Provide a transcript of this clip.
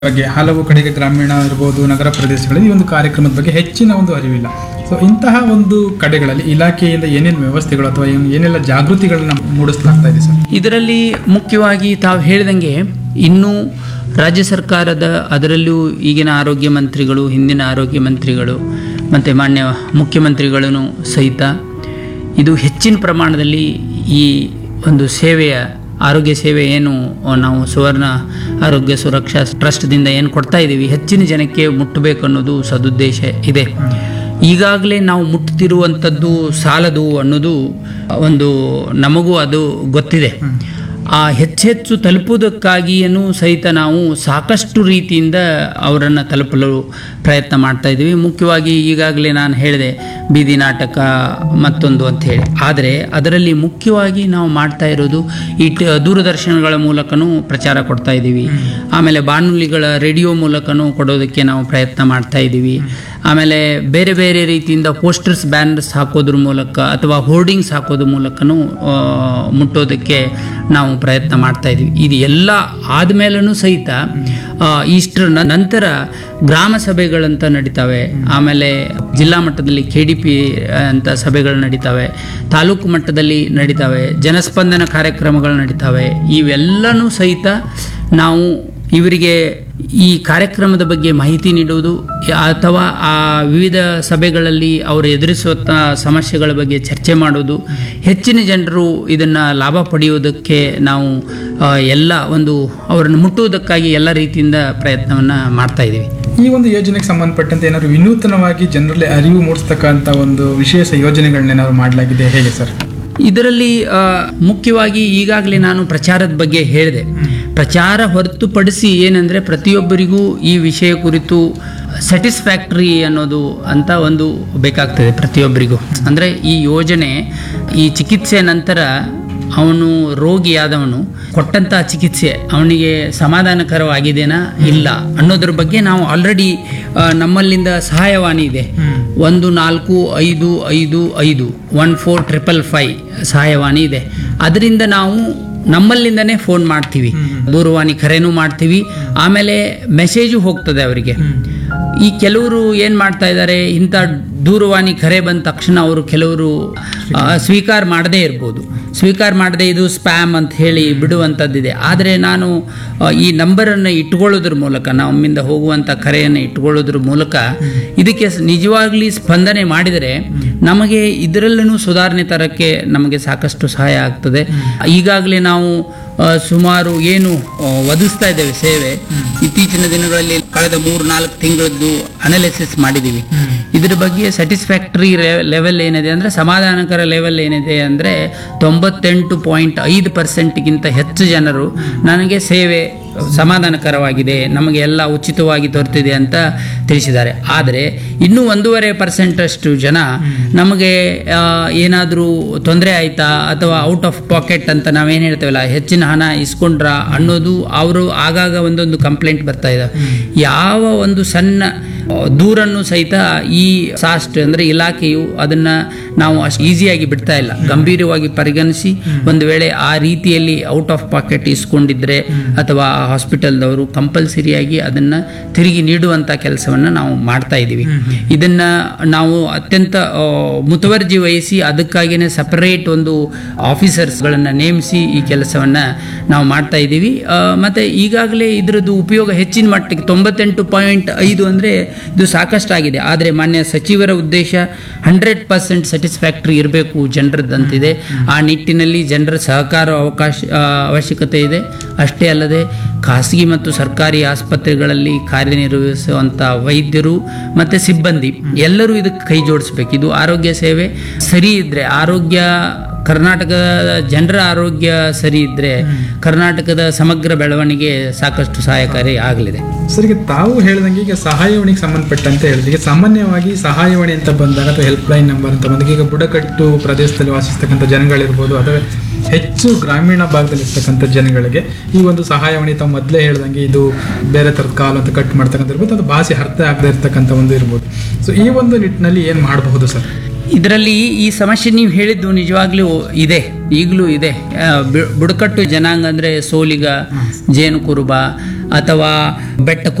ಬಗ್ಗೆ ಹಲವು ಕಡೆಗೆ ಗ್ರಾಮೀಣ ಇರ್ಬೋದು ನಗರ ಪ್ರದೇಶಗಳಲ್ಲಿ ಈ ಒಂದು ಕಾರ್ಯಕ್ರಮದ ಬಗ್ಗೆ ಹೆಚ್ಚಿನ ಒಂದು ಅರಿವಿಲ್ಲ ಸೊ ಇಂತಹ ಒಂದು ಕಡೆಗಳಲ್ಲಿ ಇಲಾಖೆಯಿಂದ ಏನೇನು ವ್ಯವಸ್ಥೆಗಳು ಅಥವಾ ಏನ್- ಏನೆಲ್ಲ ಜಾಗೃತಿಗಳನ್ನ ಮೂಡಿಸಲಾಗ್ತಾ ಇದೆ ಸರ್ ಇದರಲ್ಲಿ ಮುಖ್ಯವಾಗಿ ತಾವು ಹೇಳಿದಂಗೆ ಇನ್ನೂ ರಾಜ್ಯ ಸರ್ಕಾರದ ಅದರಲ್ಲೂ ಈಗಿನ ಆರೋಗ್ಯ ಮಂತ್ರಿಗಳು ಹಿಂದಿನ ಆರೋಗ್ಯ ಮಂತ್ರಿಗಳು ಮತ್ತು ಮಾನ್ಯ ಮುಖ್ಯಮಂತ್ರಿಗಳೂ ಸಹಿತ ಇದು ಹೆಚ್ಚಿನ ಪ್ರಮಾಣದಲ್ಲಿ ಈ ಒಂದು ಸೇವೆಯ ಆರೋಗ್ಯ ಸೇವೆ ಏನು ನಾವು ಸುವರ್ಣ ಆರೋಗ್ಯ ಸುರಕ್ಷಾ ಟ್ರಸ್ಟ್ದಿಂದ ಏನು ಕೊಡ್ತಾ ಇದ್ದೀವಿ ಹೆಚ್ಚಿನ ಜನಕ್ಕೆ ಮುಟ್ಟಬೇಕು ಅನ್ನೋದು ಸದುದ್ದೇಶ ಇದೆ ಈಗಾಗಲೇ ನಾವು ಮುಟ್ತಿರುವಂಥದ್ದು ಸಾಲದು ಅನ್ನೋದು ಒಂದು ನಮಗೂ ಅದು ಗೊತ್ತಿದೆ ಆ ಹೆಚ್ಚೆಚ್ಚು ತಲುಪುವುದಕ್ಕಾಗಿಯೂ ಸಹಿತ ನಾವು ಸಾಕಷ್ಟು ರೀತಿಯಿಂದ ಅವರನ್ನು ತಲುಪಲು ಪ್ರಯತ್ನ ಮಾಡ್ತಾ ಇದ್ದೀವಿ ಮುಖ್ಯವಾಗಿ ಈಗಾಗಲೇ ನಾನು ಹೇಳಿದೆ ಬೀದಿ ನಾಟಕ ಮತ್ತೊಂದು ಅಂತ ಹೇಳಿ ಆದರೆ ಅದರಲ್ಲಿ ಮುಖ್ಯವಾಗಿ ನಾವು ಮಾಡ್ತಾ ಇರೋದು ಈ ಟ- ದೂರದರ್ಶನಗಳ ಮೂಲಕನೂ ಪ್ರಚಾರ ಕೊಡ್ತಾ ಇದ್ದೀವಿ ಆಮೇಲೆ ಬಾನುಲಿಗಳ ರೇಡಿಯೋ ಮೂಲಕನೂ ಕೊಡೋದಕ್ಕೆ ನಾವು ಪ್ರಯತ್ನ ಮಾಡ್ತಾ ಇದ್ದೀವಿ ಆಮೇಲೆ ಬೇರೆ ಬೇರೆ ರೀತಿಯಿಂದ ಪೋಸ್ಟರ್ಸ್ ಬ್ಯಾನರ್ಸ್ ಹಾಕೋದ್ರ ಮೂಲಕ ಅಥವಾ ಹೋರ್ಡಿಂಗ್ಸ್ ಹಾಕೋದ್ರ ಮೂಲಕನೂ ಆ, ಮುಟ್ಟೋದಕ್ಕೆ ನಾವು ಪ್ರಯತ್ನ ಮಾಡ್ತಾ ಇದ್ದೀವಿ ಇದು ಎಲ್ಲ ಆದಮೇಲೂ ಸಹಿತ ಆ, ಇಷ್ಟರ ನ- ನಂತರ ಗ್ರಾಮ ಸಭೆಗಳಂತ ನಡೀತವೆ ಆಮೇಲೆ ಜಿಲ್ಲಾ ಮಟ್ಟದಲ್ಲಿ ಕೆ ಡಿ ಪಿ ಅಂತ ಸಭೆಗಳು ನಡೀತವೆ ತಾಲೂಕು ಮಟ್ಟದಲ್ಲಿ ನಡೀತವೆ ಜನಸ್ಪಂದನ ಕಾರ್ಯಕ್ರಮಗಳು ನಡೀತವೆ ಇವೆಲ್ಲನೂ ಸಹಿತ ನಾವು ಇವರಿಗೆ ಈ ಕಾರ್ಯಕ್ರಮದ ಬಗ್ಗೆ ಮಾಹಿತಿ ನೀಡುವುದು ಅಥವಾ ಆ ವಿವಿಧ ಸಭೆಗಳಲ್ಲಿ ಅವರು ಎದುರಿಸುವಂಥ ಸಮಸ್ಯೆಗಳ ಬಗ್ಗೆ ಚರ್ಚೆ ಮಾಡೋದು ಹೆಚ್ಚಿನ ಜನರು ಇದನ್ನು ಲಾಭ ಪಡೆಯುವುದಕ್ಕೆ ನಾವು ಆ, ಎಲ್ಲ ಒಂದು ಅವರನ್ನು ಮುಟ್ಟುವುದಕ್ಕಾಗಿ ಎಲ್ಲ ರೀತಿಯಿಂದ ಪ್ರಯತ್ನವನ್ನು ಮಾಡ್ತಾ ಇದ್ದೀವಿ ಈ ಒಂದು ಯೋಜನೆಗೆ ಸಂಬಂಧಪಟ್ಟಂತೆ ಏನಾದ್ರು ವಿನೂತನವಾಗಿ ಜನರಲ್ಲಿ ಅರಿವು ಮೂಡಿಸ್ತಕ್ಕಂಥ ಒಂದು ವಿಶೇಷ ಯೋಜನೆಗಳನ್ನ ಏನಾದ್ರು ಮಾಡಲಾಗಿದೆ ಹೇಗೆ ಸರ್ ಇದರಲ್ಲಿ ಆ, ಮುಖ್ಯವಾಗಿ ಈಗಾಗಲೇ ನಾನು ಪ್ರಚಾರದ ಬಗ್ಗೆ ಹೇಳಿದೆ ಪ್ರಚಾರ ಹೊರತುಪಡಿಸಿ ಏನಂದರೆ ಪ್ರತಿಯೊಬ್ಬರಿಗೂ ಈ ವಿಷಯ ಕುರಿತು ಸ್ಯಾಟಿಸ್ಫ್ಯಾಕ್ಟ್ರಿ ಅನ್ನೋದು ಅಂತ ಒಂದು ಬೇಕಾಗ್ತದೆ ಪ್ರತಿಯೊಬ್ಬರಿಗೂ ಅಂದರೆ ಈ ಯೋಜನೆ ಈ ಚಿಕಿತ್ಸೆ ನಂತರ ಅವನು ರೋಗಿಯಾದವನು ಕೊಟ್ಟಂಥ ಚಿಕಿತ್ಸೆ ಅವನಿಗೆ ಸಮಾಧಾನಕರವಾಗಿದೆನಾ ಇಲ್ಲ ಅನ್ನೋದ್ರ ಬಗ್ಗೆ ನಾವು ಆಲ್ರೆಡಿ ನಮ್ಮಲ್ಲಿಂದ ಸಹಾಯವಾಣಿ ಇದೆ ಒಂದು ನಾಲ್ಕು ಐದು ಐದು ಐದು ಒನ್ ಫೋರ್ ಟ್ರಿಪಲ್ ಫೈವ್ ಸಹಾಯವಾಣಿ ಇದೆ ಅದರಿಂದ ನಾವು ನಮ್ಮಲ್ಲಿಂದನೇ ಫೋನ್ ಮಾಡ್ತೀವಿ ದೂರವಾಣಿ ಕರೆನೂ ಮಾಡ್ತೀವಿ ಆಮೇಲೆ ಮೆಸೇಜು ಹೋಗ್ತದೆ ಅವರಿಗೆ ಈ ಕೆಲವರು ಏನು ಮಾಡ್ತಾ ಇದ್ದಾರೆ ಇಂಥ ದೂರವಾಣಿ ಕರೆ ಬಂದ ತಕ್ಷಣ ಅವರು ಕೆಲವರು ಆ, ಸ್ವೀಕಾರ ಮಾಡದೇ ಇರ್ಬೋದು ಸ್ವೀಕಾರ ಮಾಡದೇ ಇದು ಸ್ಪ್ಯಾಮ್ ಅಂತ ಹೇಳಿ ಬಿಡುವಂಥದ್ದಿದೆ ಆದರೆ ನಾನು ಆ, ಈ ನಂಬರನ್ನು ಇಟ್ಕೊಳ್ಳೋದ್ರ ಮೂಲಕ ನಮ್ಮಿಂದ ಹೋಗುವಂಥ ಕರೆಯನ್ನು ಇಟ್ಕೊಳ್ಳೋದ್ರ ಮೂಲಕ ಇದಕ್ಕೆ ಸ್- ನಿಜವಾಗ್ಲಿ ಸ್ಪಂದನೆ ಮಾಡಿದರೆ ನಮಗೆ ಇದರಲ್ಲೂ ಸುಧಾರಣೆ ತರಕ್ಕೆ ನಮಗೆ ಸಾಕಷ್ಟು ಸಹಾಯ ಆಗ್ತದೆ ಈಗಾಗಲೇ ನಾವು ಆ, ಸುಮಾರು ಏನು ಆ, ಒದಗಿಸ್ತಾ ಇದ್ದೇವೆ ಸೇವೆ ಇತ್ತೀಚಿನ ದಿನಗಳಲ್ಲಿ ಕಳೆದ ಮೂರು ನಾಲ್ಕು ತಿಂಗಳದ್ದು ಅನಾಲಿಸಿಸ್ ಮಾಡಿದ್ದೀವಿ ಇದ್ರ ಬಗ್ಗೆ ಸ್ಯಾಟಿಸ್ಫ್ಯಾಕ್ಟರಿ ಲೆವೆಲ್ ಏನಿದೆ ಅಂದರೆ ಸಮಾಧಾನಕರ ಲೆವೆಲ್ ಏನಿದೆ ಅಂದರೆ ತೊಂಬತ್ತೆಂಟು ಪಾಯಿಂಟ್ ಐದು ಪರ್ಸೆಂಟ್ಗಿಂತ ಹೆಚ್ಚು ಜನರು ನನಗೆ ಸೇವೆ ಸಮಾಧಾನಕರವಾಗಿದೆ ನಮಗೆ ಎಲ್ಲ ಉಚಿತವಾಗಿ ದೊರೆತಿದೆ ಅಂತ ತಿಳಿಸಿದ್ದಾರೆ ಆದರೆ ಇನ್ನೂ ಒಂದೂವರೆ ಪರ್ಸೆಂಟಷ್ಟು ಜನ ನಮಗೆ ಏನಾದರೂ ತೊಂದರೆ ಆಯಿತಾ ಅಥವಾ ಔಟ್ ಆಫ್ ಪಾಕೆಟ್ ಅಂತ ನಾವೇನು ಹೇಳ್ತೇವಲ್ಲ ಹೆಚ್ಚಿನ ಹಣ ಇಸ್ಕೊಂಡ್ರ ಅನ್ನೋದು ಅವರು ಆಗಾಗ ಒಂದೊಂದು ಕಂಪ್ಲೇಂಟ್ ಬರ್ತಾ ಇದೆ ಯಾವ ಒಂದು ಸಣ್ಣ ಆ, ದೂರನ್ನು ಸಹಿತ ಈ ಸಾಸ್ಟ್ ಅಂದರೆ ಇಲಾಖೆಯು ಅದನ್ನು ನಾವು ಅಷ್ಟು ಈಸಿಯಾಗಿ ಬಿಡ್ತಾ ಇಲ್ಲ ಗಂಭೀರವಾಗಿ ಪರಿಗಣಿಸಿ ಒಂದು ವೇಳೆ ಆ ರೀತಿಯಲ್ಲಿ ಔಟ್ ಆಫ್ ಪಾಕೆಟ್ ಇಸ್ಕೊಂಡಿದ್ರೆ ಅಥವಾ ಹಾಸ್ಪಿಟಲ್ದವರು ಕಂಪಲ್ಸರಿಯಾಗಿ ಅದನ್ನು ತಿರುಗಿ ನೀಡುವಂಥ ಕೆಲಸವನ್ನು ನಾವು ಮಾಡ್ತಾ ಇದ್ದೀವಿ ಇದನ್ನು ನಾವು ಅತ್ಯಂತ ಆ, ಮುತುವರ್ಜಿ ವಹಿಸಿ ಅದಕ್ಕಾಗಿಯೇ ಸಪರೇಟ್ ಒಂದು ಆಫೀಸರ್ಸ್ಗಳನ್ನು ನೇಮಿಸಿ ಈ ಕೆಲಸವನ್ನು ನಾವು ಮಾಡ್ತಾ ಇದ್ದೀವಿ ಆ, ಮತ್ತೆ ಈಗಾಗಲೇ ಇದರದ್ದು ಉಪಯೋಗ ಹೆಚ್ಚಿನ ಮಟ್ಟಿಗೆ ತೊಂಬತ್ತೆಂಟು ಪಾಯಿಂಟ್ ಐದು ಅಂದರೆ ಇದು ಸಾಕಷ್ಟಾಗಿದೆ ಆದರೆ ಮಾನ್ಯ ಸಚಿವರ ಉದ್ದೇಶ ಹಂಡ್ರೆಡ್ ಪರ್ಸೆಂಟ್ ಸ್ಯಾಟಿಸ್ಫ್ಯಾಕ್ಟ್ರಿ ಇರಬೇಕು ಜನರದ್ದಂತಿದೆ ಆ ನಿಟ್ಟಿನಲ್ಲಿ ಜನರ ಸಹಕಾರ ಅವಕಾಶ ಆ, ಅವಶ್ಯಕತೆ ಇದೆ ಅಷ್ಟೇ ಅಲ್ಲದೆ ಖಾಸಗಿ ಮತ್ತು ಸರ್ಕಾರಿ ಆಸ್ಪತ್ರೆಗಳಲ್ಲಿ ಕಾರ್ಯನಿರ್ವಹಿಸುವಂಥ ವೈದ್ಯರು ಮತ್ತು ಸಿಬ್ಬಂದಿ ಎಲ್ಲರೂ ಇದಕ್ಕೆ ಕೈ ಜೋಡಿಸ್ಬೇಕು ಇದು ಆರೋಗ್ಯ ಸೇವೆ ಸರಿ ಇದ್ದರೆ ಆರೋಗ್ಯ ಕರ್ನಾಟಕದ ಜನರ ಆರೋಗ್ಯ ಸರಿ ಇದ್ದರೆ ಕರ್ನಾಟಕದ ಸಮಗ್ರ ಬೆಳವಣಿಗೆ ಸಾಕಷ್ಟು ಸಹಾಯಕಾರಿ ಆಗಲಿದೆ ಸರ್ ಈಗ ತಾವು ಹೇಳಿದಂಗೆ ಈಗ ಸಹಾಯವಾಣಿಗೆ ಸಂಬಂಧಪಟ್ಟಂತೆ ಹೇಳಿದ್ರೆ ಈಗ ಸಾಮಾನ್ಯವಾಗಿ ಸಹಾಯವಾಣಿ ಅಂತ ಬಂದಾಗ ಅಥವಾ ಹೆಲ್ಪ್ ಲೈನ್ ನಂಬರ್ ಅಂತ ಬಂದಾಗ ಈಗ ಬುಡಕಟ್ಟು ಪ್ರದೇಶದಲ್ಲಿ ವಾಸಿಸ್ತಕ್ಕಂಥ ಜನಗಳಿರ್ಬೋದು ಅಥವಾ ಹೆಚ್ಚು ಗ್ರಾಮೀಣ ಭಾಗದಲ್ಲಿ ಇರ್ತಕ್ಕಂಥ ಜನಗಳಿಗೆ ಈ ಒಂದು ಸಹಾಯವಾಣಿ ತಾವು ಮೊದಲೇ ಹೇಳ್ದಂಗೆ ಇದು ಬೇರೆ ಥರದ ಕಾಲು ಅಂತ ಕಟ್ ಮಾಡ್ತಕ್ಕಂಥ ಇರ್ಬೋದು ಅದು ಭಾಷೆ ಅರ್ಥ ಆಗದೆ ಇರ್ತಕ್ಕಂಥ ಒಂದು ಇರ್ಬೋದು ಸೊ ಈ ಒಂದು ನಿಟ್ಟಿನಲ್ಲಿ ಏನು ಮಾಡಬಹುದು ಸರ್ ಇದರಲ್ಲಿ ಈ ಸಮಸ್ಯೆ ನೀವು ಹೇಳಿದ್ದು ನಿಜವಾಗ್ಲೂ ಇದೆ ಈಗಲೂ ಇದೆ ಆ, ಬು- ಬುಡಕಟ್ಟು ಜನಾಂಗ ಅಂದರೆ ಸೋಲಿಗ ಜೇನು ಕುರುಬ ಅಥವಾ ಬೆಟ್ಟ